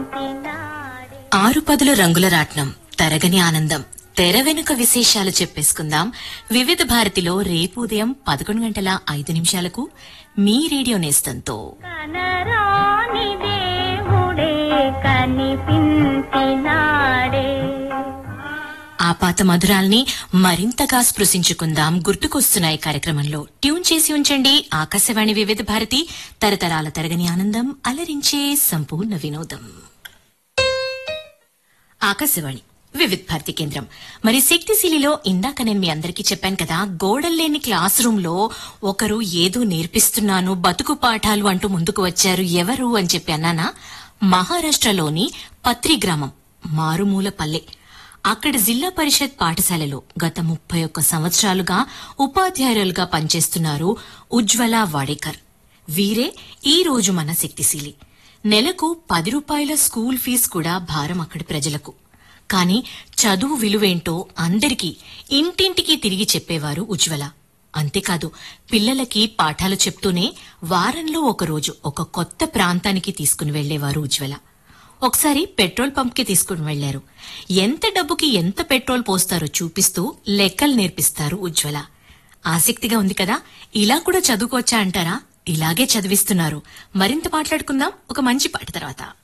ఆరు పదుల రంగుల రాట్నం తరగని ఆనందం తెర వెనుక విశేషాలు చెప్పేసుకుందాం వివిధ భారతిలో రేపు ఉదయం పదకొండు గంటల ఐదు నిమిషాలకు మీ రేడియో నేస్తంతో కనరాని దేవుడే కనిపించినాడే ఆపాత మధురాల్ని మరింతగా స్పృశించుకుందాం గుర్తుకొస్తున్నాయి కార్యక్రమంలో ట్యూన్ చేసి ఉంచండి ఆకాశవాణి వివిధ భారతి తరతరాల తరగని ఆనందం అలరించే సంపూర్ణ వినోదం ఆకాశవాణి వివిధ్ భారతి కేంద్రం మరి శక్తిశీలిలో ఇందాక నేను మీ అందరికీ చెప్పాను కదా గోడల్లేని క్లాస్ రూమ్ లో ఒకరు ఏదో నేర్పిస్తున్నాను బతుకు పాఠాలు అంటూ ముందుకు వచ్చారు ఎవరు అని చెప్పి అన్నానా మహారాష్ట్రలోని పత్రి గ్రామం మారుమూల పల్లె అక్కడ జిల్లా పరిషత్ పాఠశాలలో గత ముప్పై ఒక్క సంవత్సరాలుగా ఉపాధ్యాయులుగా పనిచేస్తున్నారు ఉజ్వల వాడేకర్ వీరే ఈ రోజు మన శక్తిశీలి నెలకు పది రూపాయల స్కూల్ ఫీజు కూడా భారం అక్కడి ప్రజలకు కానీ చదువు విలువేంటో అందరికీ ఇంటింటికి తిరిగి చెప్పేవారు ఉజ్వల అంతేకాదు పిల్లలకి పాఠాలు చెప్తూనే వారంలో ఒక రోజు ఒక కొత్త ప్రాంతానికి తీసుకుని వెళ్లేవారు ఉజ్వల ఒకసారి పెట్రోల్ పంప్ కి తీసుకుని వెళ్లారు ఎంత డబ్బుకి ఎంత పెట్రోల్ పోస్తారో చూపిస్తూ లెక్కలు నేర్పిస్తారు ఉజ్వల ఆసక్తిగా ఉంది కదా ఇలా కూడా చదువుకోవచ్చా అంటారా ఇలాగే చదివిస్తున్నారు మరింత మాట్లాడుకుందాం ఒక మంచి పాట తర్వాత